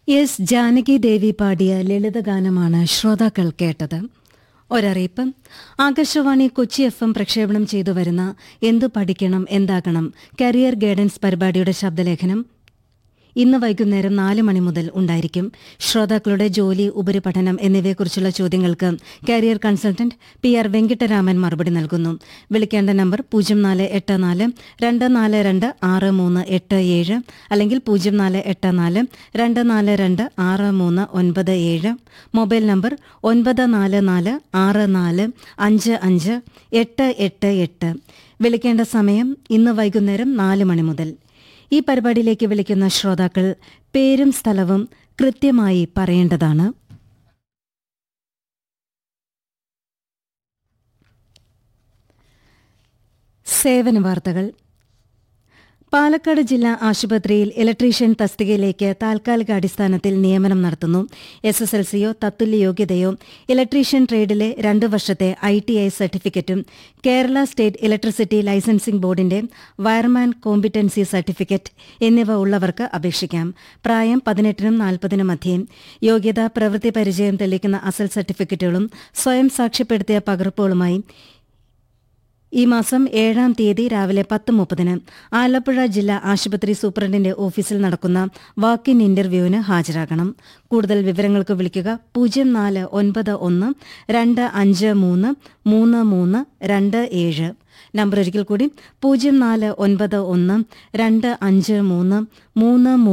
S Janaki ദേവി പാടിയ ലളിതഗാനമാണ് ശ്രോതാക്കൾ കേട്ടത് ഒരറിയിപ്പ് ആകാശവാണി കൊച്ചി എഫ് എം പ്രക്ഷേപണം ചെയ്തു വരുന്ന എന്തു പഠിക്കണം എന്താകണം കരിയർ ഗൈഡൻസ് പരിപാടിയുടെ ശബ്ദലേഖനം ഇന്ന് വൈകുന്നേരം നാല് മണി മുതൽ ഉണ്ടായിരിക്കും ശ്രോതാക്കളുടെ ജോലി ഉപരിപഠനം എന്നിവയെക്കുറിച്ചുള്ള ചോദ്യങ്ങൾക്ക് career consultant P R Venkataraman മറുപടി നൽകുന്നു വിളിക്കേണ്ട നമ്പർ പൂജ്യം നാല് എട്ട് നാല് രണ്ട് നാല് രണ്ട് ആറ് മൂന്ന് എട്ട് ഏഴ് അല്ലെങ്കിൽ പൂജ്യം നാല് എട്ട് നാല് രണ്ട് നാല് രണ്ട് ആറ് മൂന്ന് ഒൻപത് ഏഴ് മൊബൈൽ നമ്പർ ഒൻപത് നാല് നാല് ആറ് നാല് അഞ്ച് അഞ്ച് എട്ട് എട്ട് എട്ട് വിളിക്കേണ്ട സമയം ഇന്ന് വൈകുന്നേരം നാല് മണി മുതൽ ഈ പരിപാടിയിലേക്ക് വിളിക്കുന്ന ശ്രോതാക്കൾ പേരും സ്ഥലവും കൃത്യമായി പറയേണ്ടതാണ് സേവന വാർത്തകൾ പാലക്കാട് ജില്ലാ ആശുപത്രിയിൽ ഇലക്ട്രീഷ്യൻ തസ്തികയിലേക്ക് താൽക്കാലിക അടിസ്ഥാനത്തിൽ നിയമനം നടത്തുന്നു എസ് എസ് എൽ സിയോ തത്തുല്യ യോഗ്യതയോ ഇലക്ട്രീഷ്യൻ ട്രേഡിലെ രണ്ടു വർഷത്തെ ഐ ടി ഐ സർട്ടിഫിക്കറ്റും കേരള സ്റ്റേറ്റ് ഇലക്ട്രിസിറ്റി ലൈസൻസിംഗ് ബോർഡിന്റെ വയർമാൻ കോമ്പിറ്റൻസി സർട്ടിഫിക്കറ്റ് എന്നിവ ഉള്ളവർക്ക് അപേക്ഷിക്കാം പ്രായം പതിനെട്ടിനും നാൽപ്പതിനും മധ്യേ യോഗ്യത പ്രവൃത്തി പരിചയം തെളിയിക്കുന്ന അസൽ സർട്ടിഫിക്കറ്റുകളും സ്വയം സാക്ഷ്യപ്പെടുത്തിയ പകർപ്പുകളുമായി ഈ മാസം ഏഴാം തീയതി രാവിലെ പത്ത് മുപ്പതിന് ആലപ്പുഴ ജില്ലാ ആശുപത്രി സൂപ്രണ്ടിന്റെ ഓഫീസിൽ നടക്കുന്ന വാക്ക് ഇൻ ഇന്റർവ്യൂവിന് ഹാജരാകണം കൂടുതൽ വിവരങ്ങൾക്ക് വിളിക്കുക പൂജ്യം നാല് ഒൻപത് ഒന്ന് രണ്ട് അഞ്ച് മൂന്ന് മൂന്ന് മൂന്ന് രണ്ട് ഏഴ് നമ്പർ ഒരിക്കൽ കൂടി പൂജ്യം നാല് ഒൻപത് ഒന്ന് രണ്ട് അഞ്ച് മൂന്ന് മൂന്ന്